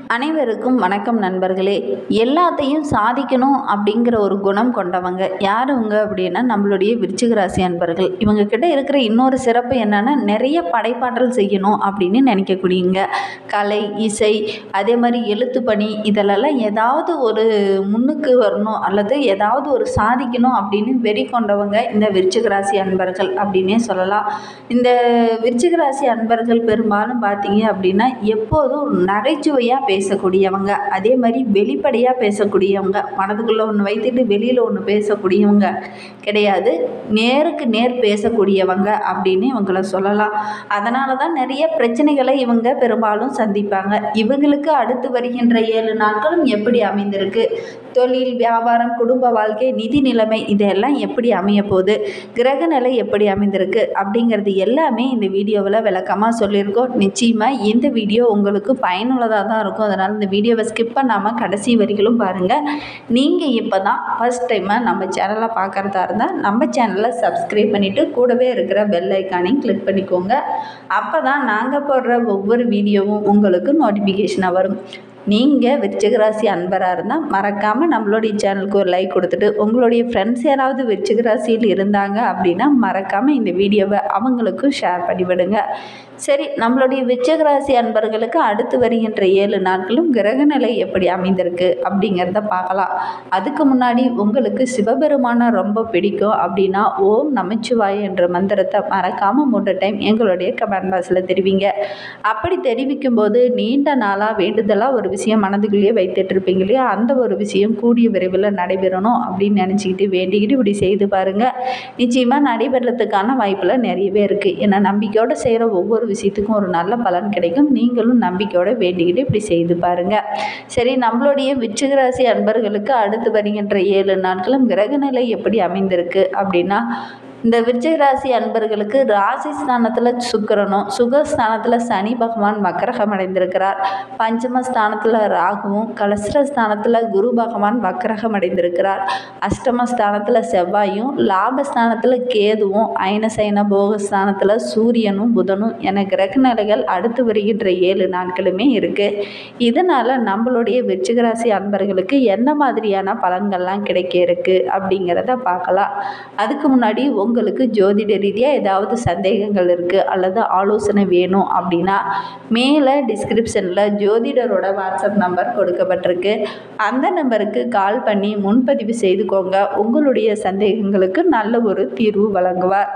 அனைவருக்கும் வணக்கம் நண்பர்களே எல்லாத்தையும் சாதிக்கணும் அப்படிங்கிற ஒரு குணம் கொண்டவங்க யார் இவங்க அப்படின்னா நம்மளுடைய விருச்சிக ராசி அன்பர்கள் இவங்க கிட்ட இருக்கிற இன்னொரு சிறப்பு என்னன்னா நிறைய படைப்பாற்றல் செய்யணும் அப்படின்னு நினைக்கக்கூடியவங்க கலை இசை அதே மாதிரி எழுத்து பணி இதிலெல்லாம் ஏதாவது ஒரு முன்னுக்கு வரணும் அல்லது ஏதாவது ஒரு சாதிக்கணும் அப்படின்னு வெறி கொண்டவங்க இந்த விருச்சிக ராசி அன்பர்கள் அப்படின்னே சொல்லலாம் இந்த விருச்சிக ராசி அன்பர்கள் பெரும்பாலும் பார்த்தீங்க அப்படின்னா எப்போதும் ஒரு நகைச்சுவையாக பேசக்கூடியவங்க அதே மாதிரி வெளிப்படையாக பேசக்கூடியவங்க மனதுக்குள்ளே ஒன்று வைத்துட்டு வெளியில் ஒன்று பேசக்கூடியவங்க கிடையாது நேருக்கு நேர் பேசக்கூடியவங்க அப்படின்னு இவங்கள சொல்லலாம் அதனால தான் நிறைய பிரச்சனைகளை இவங்க பெரும்பாலும் சந்திப்பாங்க இவங்களுக்கு அடுத்து வருகின்ற ஏழு நாட்களும் எப்படி அமைந்திருக்கு தொழில் வியாபாரம் குடும்ப வாழ்க்கை நிதி நிலைமை இதெல்லாம் எப்படி அமைய போகுது கிரக நிலை எப்படி அமைந்திருக்கு அப்படிங்கிறது எல்லாமே இந்த வீடியோவில் விளக்கமாக சொல்லியிருக்கோம் நிச்சயமாக இந்த வீடியோ உங்களுக்கு பயனுள்ளதாக தான் இருக்கும் அதனால் இந்த வீடியோவை ஸ்கிப் பண்ணாமல் கடைசி வரிகளும் பாருங்கள் நீங்கள் இப்போ தான் ஃபஸ்ட் டைமாக நம்ம சேனலை பார்க்குறதா இருந்தால் நம்ம சேனலை சப்ஸ்கிரைப் பண்ணிவிட்டு கூடவே இருக்கிற பெல் ஐக்கானையும் கிளிக் பண்ணிக்கோங்க அப்போ தான் நாங்கள் போடுற ஒவ்வொரு வீடியோவும் உங்களுக்கு நோட்டிஃபிகேஷனாக வரும் நீங்கள் விருச்சிக ராசி அன்பராக இருந்தால் மறக்காமல் நம்மளுடைய சேனலுக்கு ஒரு லைக் கொடுத்துட்டு உங்களுடைய ஃப்ரெண்ட்ஸ் யாராவது விருச்சிக ராசியில் இருந்தாங்க அப்படின்னா மறக்காமல் இந்த வீடியோவை அவங்களுக்கும் ஷேர் பண்ணிவிடுங்க சரி நம்மளுடைய விருச்சிக ராசி அன்பர்களுக்கு அடுத்து வருகின்ற ஏழு நாட்களும் கிரக நிலை எப்படி அமைந்திருக்கு அப்படிங்கிறத பார்க்கலாம் அதுக்கு முன்னாடி உங்களுக்கு சிவபெருமானை ரொம்ப பிடிக்கும் அப்படின்னா ஓம் நமச்சிவாய என்ற மந்திரத்தை மறக்காமல் மூன்று டைம் எங்களுடைய கமெண்ட் பாக்ஸில் தெரிவிங்க அப்படி தெரிவிக்கும் போது நீண்ட நாளாக வேண்டுதலாக ஒரு விஷயம் மனதுக்குள்ளேயே வைத்துட்டு இருப்பீங்க இல்லையா அந்த ஒரு விஷயம் கூடிய விரைவில் நடைபெறணும் அப்படின்னு நினச்சிக்கிட்டு வேண்டிக்கிட்டு இப்படி செய்து பாருங்கள் நிச்சயமாக நடைபெறத்துக்கான வாய்ப்பெல்லாம் நிறையவே இருக்குது ஏன்னா நம்பிக்கையோடு செய்கிற ஒவ்வொரு விஷயத்துக்கும் ஒரு நல்ல பலன் கிடைக்கும் நீங்களும் நம்பிக்கையோடு வேண்டிக்கிட்டு இப்படி செய்து பாருங்கள் சரி நம்மளுடைய விருச்சிக ராசி அன்பர்களுக்கு அடுத்து வருகின்ற ஏழு நாட்களும் கிரகநிலை எப்படி அமைந்திருக்கு அப்படின்னா இந்த விருச்சிக ராசி அன்பர்களுக்கு ராசி ஸ்தானத்தில் சுக்கிரனும் சுகஸ்தானத்தில் சனி பகவான் வக்கரகம் அடைந்திருக்கிறார் பஞ்சம ஸ்தானத்தில் ராகுவும் கலஸ்ர ஸ்தானத்தில் குரு பகவான் வக்கரகம் அடைந்திருக்கிறார் அஷ்டம ஸ்தானத்தில் செவ்வாயும் லாபஸ்தானத்தில் கேதுவும் ஐனசைன போகஸ்தானத்தில் சூரியனும் புதனும் என கிரக நிலைகள் அடுத்து வருகின்ற ஏழு நாட்களுமே இருக்குது இதனால் நம்மளுடைய விருச்சிக ராசி அன்பர்களுக்கு எந்த மாதிரியான பலன்கள்லாம் கிடைக்க இருக்கு அப்படிங்கிறத பார்க்கலாம் அதுக்கு முன்னாடி உங்களுக்கு ஜோதிட ரீதியாக ஏதாவது சந்தேகங்கள் இருக்குது அல்லது ஆலோசனை வேணும் அப்படின்னா மேலே டிஸ்கிரிப்ஷனில் ஜோதிடரோட வாட்ஸ்அப் நம்பர் கொடுக்கப்பட்டிருக்கு அந்த நம்பருக்கு கால் பண்ணி முன்பதிவு செய்துக்கோங்க உங்களுடைய சந்தேகங்களுக்கு நல்ல ஒரு தீர்வு வழங்குவார்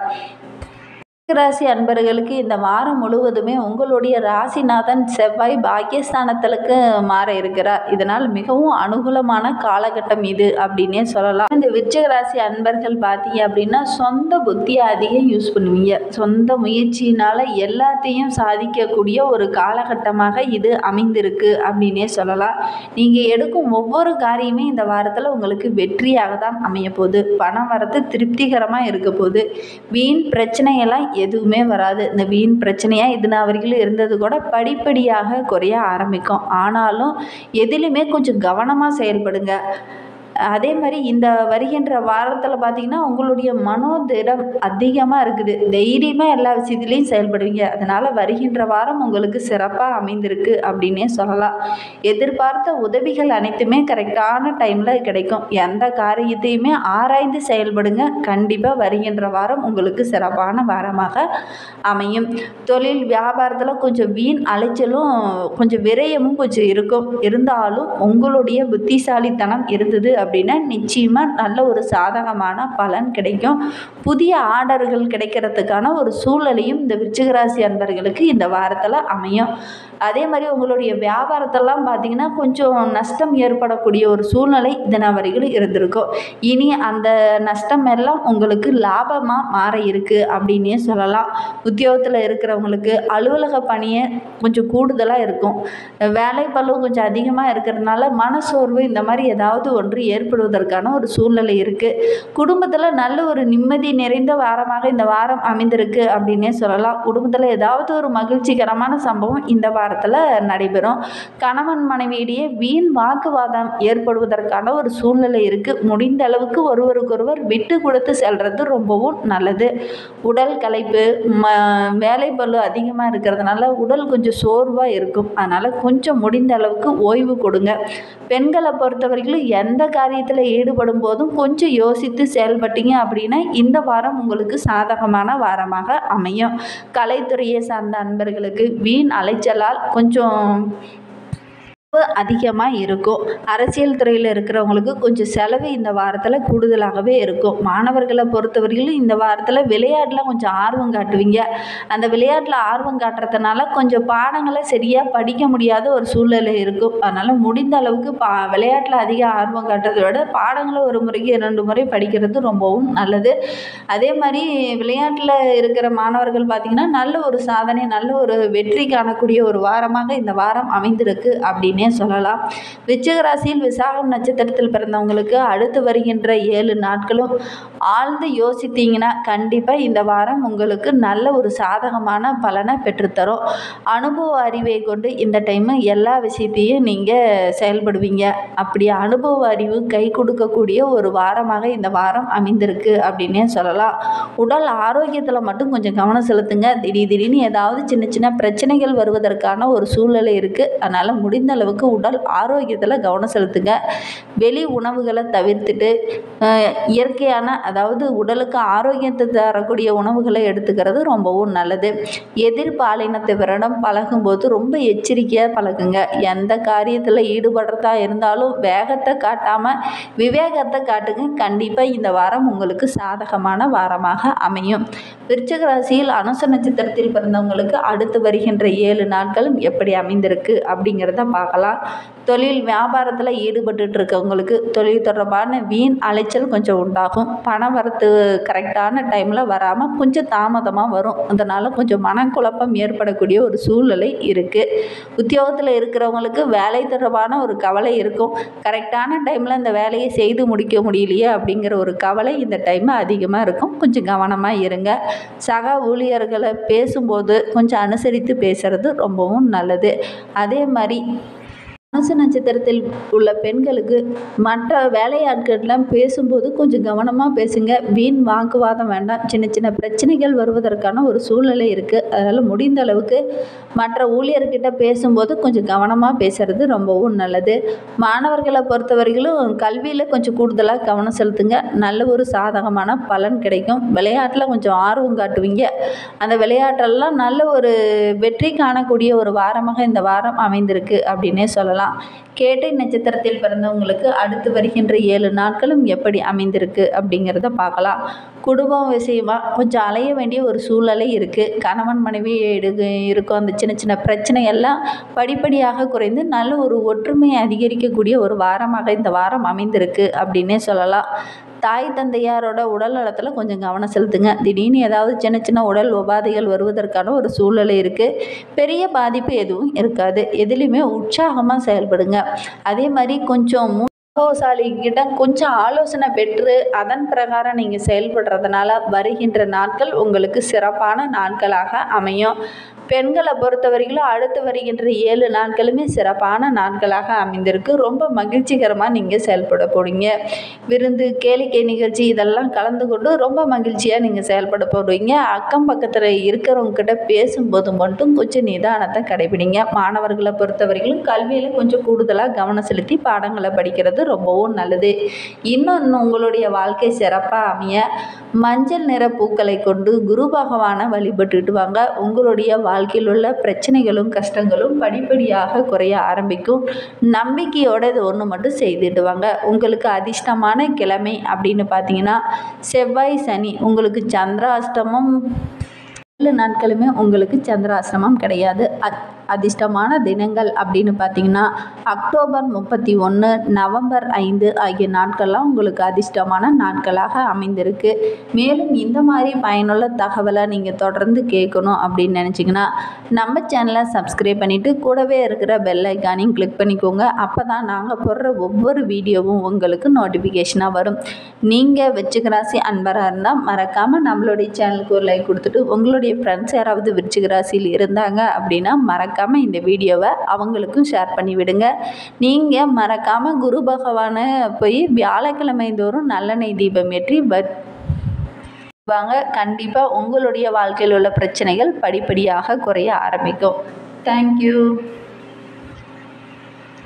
ராசி அன்பர்களுக்கு இந்த வாரம் முழுவதுமே உங்களுடைய ராசிநாதன் செவ்வாய் பாக்கியஸ்தானத்திற்கு மாற இருக்கிறார் இதனால் மிகவும் அனுகூலமான காலகட்டம் இது அப்படின்னே சொல்லலாம் இந்த விருச்சிக ராசி அன்பர்கள் பார்த்தீங்க அப்படின்னா சொந்த புத்தியை அதிகம் யூஸ் பண்ணுவீங்க சொந்த முயற்சியினால் எல்லாத்தையும் சாதிக்கக்கூடிய ஒரு காலகட்டமாக இது அமைந்திருக்கு அப்படின்னே சொல்லலாம் நீங்கள் எடுக்கும் ஒவ்வொரு காரியமே இந்த வாரத்தில் உங்களுக்கு வெற்றியாக தான் அமைய போகுது பணம் வரத்து திருப்திகரமாக இருக்க போகுது வீண் பிரச்சனையெல்லாம் எதுவுமே வராது இந்த வீண் பிரச்சனையாக இது நான் வரைக்கும் இருந்தது கூட படிப்படியாக குறைய ஆரம்பிக்கும் ஆனாலும் எதிலுமே கொஞ்சம் கவனமாக செயல்படுங்க அதே மாதிரி இந்த வருகின்ற வாரத்தில் பார்த்திங்கன்னா உங்களுடைய மனோதிடம் அதிகமாக இருக்குது தைரியமாக எல்லா விஷயத்துலேயும் செயல்படுவீங்க அதனால் வருகின்ற வாரம் உங்களுக்கு சிறப்பாக அமைந்திருக்கு அப்படின்னே சொல்லலாம் எதிர்பார்த்த உதவிகள் அனைத்துமே கரெக்டான டைமில் கிடைக்கும் எந்த காரியத்தையுமே ஆராய்ந்து செயல்படுங்க கண்டிப்பாக வருகின்ற வாரம் உங்களுக்கு சிறப்பான வாரமாக அமையும் தொழில் வியாபாரத்தில் கொஞ்சம் வீண் அலைச்சலும் கொஞ்சம் விரயமும் கொஞ்சம் இருக்கும் இருந்தாலும் உங்களுடைய புத்திசாலித்தனம் இருந்தது அப்படின்னா நிச்சயமாக நல்ல ஒரு சாதகமான பலன் கிடைக்கும் புதிய ஆர்டர்கள் கிடைக்கிறதுக்கான ஒரு சூழலையும் இந்த விருச்சிகராசி அன்பர்களுக்கு இந்த வாரத்தில் அமையும் அதே மாதிரி உங்களுடைய வியாபாரத்தெல்லாம் பார்த்திங்கன்னா கொஞ்சம் நஷ்டம் ஏற்படக்கூடிய ஒரு சூழ்நிலை தின வரைக்கும் இருந்திருக்கும் இனி அந்த நஷ்டம் எல்லாம் உங்களுக்கு லாபமாக மாற இருக்குது அப்படின்னே சொல்லலாம் உத்தியோகத்தில் இருக்கிறவங்களுக்கு அலுவலக பணியை கொஞ்சம் கூடுதலாக இருக்கும் வேலை பளு கொஞ்சம் அதிகமாக இருக்கிறதுனால மனசோர்வு இந்த மாதிரி ஏதாவது ஒன்று ஏற்படுவதற்கான ஒரு சூழ்நிலை இருக்குது குடும்பத்தில் நல்ல ஒரு நிம்மதி நிறைந்த வாரமாக இந்த வாரம் அமைந்திருக்கு அப்படின்னே சொல்லலாம் குடும்பத்தில் ஏதாவது ஒரு மகிழ்ச்சிகரமான சம்பவம் இந்த வாரத்தில் நடைபெறும் கணவன் மனைவியிடையே வீண் வாக்குவாதம் ஏற்படுவதற்கான ஒரு சூழ்நிலை இருக்குது முடிந்த அளவுக்கு ஒருவருக்கொருவர் விட்டு கொடுத்து செல்றது ரொம்பவும் நல்லது உடல் களைப்பு ம வேலை பளு அதிகமாக இருக்கிறதுனால உடல் கொஞ்சம் சோர்வாக இருக்கும் அதனால் கொஞ்சம் முடிந்த அளவுக்கு ஓய்வு கொடுங்க பெண்களை பொறுத்த வரைக்கும் எந்த காரியத்தில் ஈடுபடும் போதும் கொஞ்சம் யோசித்து செயல்பட்டீங்க அப்படின்னா இந்த வாரம் உங்களுக்கு சாதகமான வாரமாக அமையும் கலைத்துறையை சார்ந்த அன்பர்களுக்கு வீண் அலைச்சலால் கொஞ்சம் அதிகமாக இருக்கும் அரசியல் துறையில் இருக்கிறவங்களுக்கு கொஞ்சம் செலவு இந்த வாரத்தில் கூடுதலாகவே இருக்கும் மாணவர்களை பொறுத்தவரையிலும் இந்த வாரத்தில் விளையாட்டில் கொஞ்சம் ஆர்வம் காட்டுவீங்க அந்த விளையாட்டில் ஆர்வம் காட்டுறதுனால கொஞ்சம் பாடங்களை சரியாக படிக்க முடியாத ஒரு சூழ்நிலை இருக்கும் அதனால் முடிந்த அளவுக்கு பா விளையாட்டில் அதிக ஆர்வம் காட்டுறதை விட பாடங்களை ஒரு முறைக்கு இரண்டு முறை படிக்கிறது ரொம்பவும் நல்லது அதே மாதிரி விளையாட்டில் இருக்கிற மாணவர்கள் பார்த்திங்கன்னா நல்ல ஒரு சாதனை நல்ல ஒரு வெற்றி காணக்கூடிய ஒரு வாரமாக இந்த வாரம் அமைந்திருக்கு அப்படின்னு அப்படின்னே சொல்லலாம் விருச்சிக ராசியில் விசாகம் நட்சத்திரத்தில் பிறந்தவங்களுக்கு அடுத்து வருகின்ற ஏழு நாட்களும் ஆழ்ந்து யோசித்தீங்கன்னா கண்டிப்பாக இந்த வாரம் உங்களுக்கு நல்ல ஒரு சாதகமான பலனை பெற்றுத்தரும் அனுபவ அறிவை கொண்டு இந்த டைமு எல்லா விஷயத்தையும் நீங்கள் செயல்படுவீங்க அப்படி அனுபவ அறிவு கை கொடுக்கக்கூடிய ஒரு வாரமாக இந்த வாரம் அமைந்திருக்கு அப்படின்னே சொல்லலாம் உடல் ஆரோக்கியத்தில் மட்டும் கொஞ்சம் கவனம் செலுத்துங்க திடீர் திடீர்னு ஏதாவது சின்ன சின்ன பிரச்சனைகள் வருவதற்கான ஒரு சூழ்நிலை இருக்குது அதனால் முடிந்த அளவுக்கு உடல் ஆரோக்கியத்தில் கவனம் செலுத்துங்க வெளி உணவுகளை தவிர்த்துட்டு இயற்கையான அதாவது உடலுக்கு ஆரோக்கியத்தை தரக்கூடிய உணவுகளை எடுத்துக்கிறது ரொம்பவும் நல்லது எதிர்பாலினத்தவரிடம் பழகும்போது ரொம்ப எச்சரிக்கையாக பழகுங்க எந்த காரியத்தில் ஈடுபடுறதா இருந்தாலும் வேகத்தை காட்டாமல் விவேகத்தை காட்டுங்க கண்டிப்பாக இந்த வாரம் உங்களுக்கு சாதகமான வாரமாக அமையும் விருச்சிக ராசியில் அனுச நட்சத்திரத்தில் பிறந்தவங்களுக்கு அடுத்து வருகின்ற ஏழு நாட்களும் எப்படி அமைந்திருக்கு அப்படிங்கிறத பார்க்கலாம் தொழில் வியாபாரத்தில் ஈடுபட்டு இருக்கவங்களுக்கு தொழில் தொடர்பான வீண் அலைச்சல் கொஞ்சம் உண்டாகும் பண வரத்து கரெக்டான டைமில் வராமல் கொஞ்சம் தாமதமாக வரும் அதனால் கொஞ்சம் மனக்குழப்பம் ஏற்படக்கூடிய ஒரு சூழ்நிலை இருக்குது உத்தியோகத்தில் இருக்கிறவங்களுக்கு வேலை தொடர்பான ஒரு கவலை இருக்கும் கரெக்டான டைமில் இந்த வேலையை செய்து முடிக்க முடியலையே அப்படிங்கிற ஒரு கவலை இந்த டைம் அதிகமாக இருக்கும் கொஞ்சம் கவனமாக இருங்க சக ஊழியர்களை பேசும்போது கொஞ்சம் அனுசரித்து பேசுகிறது ரொம்பவும் நல்லது அதே மாதிரி மனசு நட்சத்திரத்தில் உள்ள பெண்களுக்கு மற்ற வேலையாட்களிடம் பேசும்போது கொஞ்சம் கவனமாக பேசுங்க வீண் வாக்குவாதம் வேண்டாம் சின்ன சின்ன பிரச்சனைகள் வருவதற்கான ஒரு சூழ்நிலை இருக்குது அதனால் முடிந்த அளவுக்கு மற்ற ஊழியர்கிட்ட பேசும்போது கொஞ்சம் கவனமாக பேசுகிறது ரொம்பவும் நல்லது மாணவர்களை பொறுத்தவரையிலும் கல்வியில் கொஞ்சம் கூடுதலாக கவனம் செலுத்துங்க நல்ல ஒரு சாதகமான பலன் கிடைக்கும் விளையாட்டில் கொஞ்சம் ஆர்வம் காட்டுவீங்க அந்த விளையாட்டெல்லாம் நல்ல ஒரு வெற்றி காணக்கூடிய ஒரு வாரமாக இந்த வாரம் அமைந்திருக்கு அப்படின்னே சொல்லலாம் கேட்டை நட்சத்திரத்தில் பிறந்தவங்களுக்கு அடுத்து வருகின்ற ஏழு நாட்களும் எப்படி அமைந்திருக்கு அப்படிங்கிறத பார்க்கலாம் குடும்பம் விஷயமா கொஞ்சம் அலைய வேண்டிய ஒரு சூழ்நிலை இருக்குது கணவன் மனைவி எடுக்கு இருக்கும் அந்த சின்ன சின்ன பிரச்சனை எல்லாம் படிப்படியாக குறைந்து நல்ல ஒரு ஒற்றுமையை அதிகரிக்கக்கூடிய ஒரு வாரமாக இந்த வாரம் அமைந்திருக்கு அப்படின்னே சொல்லலாம் தாய் தந்தையாரோட உடல் நலத்தில் கொஞ்சம் கவனம் செலுத்துங்க திடீர்னு ஏதாவது சின்ன சின்ன உடல் உபாதைகள் வருவதற்கான ஒரு சூழ்நிலை இருக்குது பெரிய பாதிப்பு எதுவும் இருக்காது எதுலேயுமே உற்சாகமாக செயல்படுங்க அதே மாதிரி கொஞ்சம் அனுபவசாலிகிட்ட கொஞ்சம் ஆலோசனை பெற்று அதன் பிரகாரம் நீங்கள் செயல்படுறதுனால வருகின்ற நாட்கள் உங்களுக்கு சிறப்பான நாட்களாக அமையும் பெண்களை பொறுத்தவரையிலும் அடுத்து வருகின்ற ஏழு நாட்களுமே சிறப்பான நாட்களாக அமைந்திருக்கு ரொம்ப மகிழ்ச்சிகரமாக நீங்கள் செயல்பட போறீங்க விருந்து கேளிக்கை நிகழ்ச்சி இதெல்லாம் கலந்து கொண்டு ரொம்ப மகிழ்ச்சியாக நீங்கள் செயல்பட போடுவீங்க அக்கம் பக்கத்தில் இருக்கிறவங்க கிட்ட பேசும்போது மட்டும் கொஞ்சம் நிதானத்தை கடைபிடிங்க மாணவர்களை பொறுத்தவரையிலும் கல்வியில் கொஞ்சம் கூடுதலாக கவனம் செலுத்தி பாடங்களை படிக்கிறது ரொம்பவும் நல்லது இன்னும் உங்களுடைய வாழ்க்கை சிறப்பாக அமைய மஞ்சள் நிற பூக்களை கொண்டு குரு பகவானை வழிபட்டுட்டு வாங்க உங்களுடைய வாழ்க்கையில் உள்ள பிரச்சனைகளும் கஷ்டங்களும் படிப்படியாக குறைய ஆரம்பிக்கும் நம்பிக்கையோட இது ஒன்று மட்டும் செய்துட்டு வாங்க உங்களுக்கு அதிர்ஷ்டமான கிழமை அப்படின்னு பார்த்தீங்கன்னா செவ்வாய் சனி உங்களுக்கு சந்திராஷ்டமம் ஏழு நாட்களுமே உங்களுக்கு சந்திராசிரமம் கிடையாது அத் அதிர்ஷ்டமான தினங்கள் அப்படின்னு பார்த்தீங்கன்னா அக்டோபர் முப்பத்தி ஒன்று நவம்பர் ஐந்து ஆகிய நாட்கள்லாம் உங்களுக்கு அதிர்ஷ்டமான நாட்களாக அமைந்திருக்கு மேலும் இந்த மாதிரி பயனுள்ள தகவலை நீங்கள் தொடர்ந்து கேட்கணும் அப்படின்னு நினச்சிங்கன்னா நம்ம சேனலை சப்ஸ்கிரைப் பண்ணிவிட்டு கூடவே இருக்கிற பெல் ஐக்கானையும் கிளிக் பண்ணிக்கோங்க அப்போ தான் நாங்கள் போடுற ஒவ்வொரு வீடியோவும் உங்களுக்கு நோட்டிஃபிகேஷனாக வரும் நீங்கள் விருச்சிக ராசி அன்பராக இருந்தால் மறக்காமல் நம்மளுடைய சேனலுக்கு ஒரு லைக் கொடுத்துட்டு உங்களுடைய ஃப்ரெண்ட்ஸ் யாராவது விருச்சிக ராசியில் இருந்தாங்க அப்படின்னா மறக்காமல் இந்த வீடியோவை அவங்களுக்கும் ஷேர் பண்ணி விடுங்க நீங்கள் மறக்காமல் குரு பகவானை போய் வியாழக்கிழமை தோறும் நல்லெண்ணெய் தீபம் ஏற்றி வ- வாங்க கண்டிப்பாக உங்களுடைய வாழ்க்கையில் உள்ள பிரச்சனைகள் படிப்படியாக குறைய ஆரம்பிக்கும் தேங்க்யூ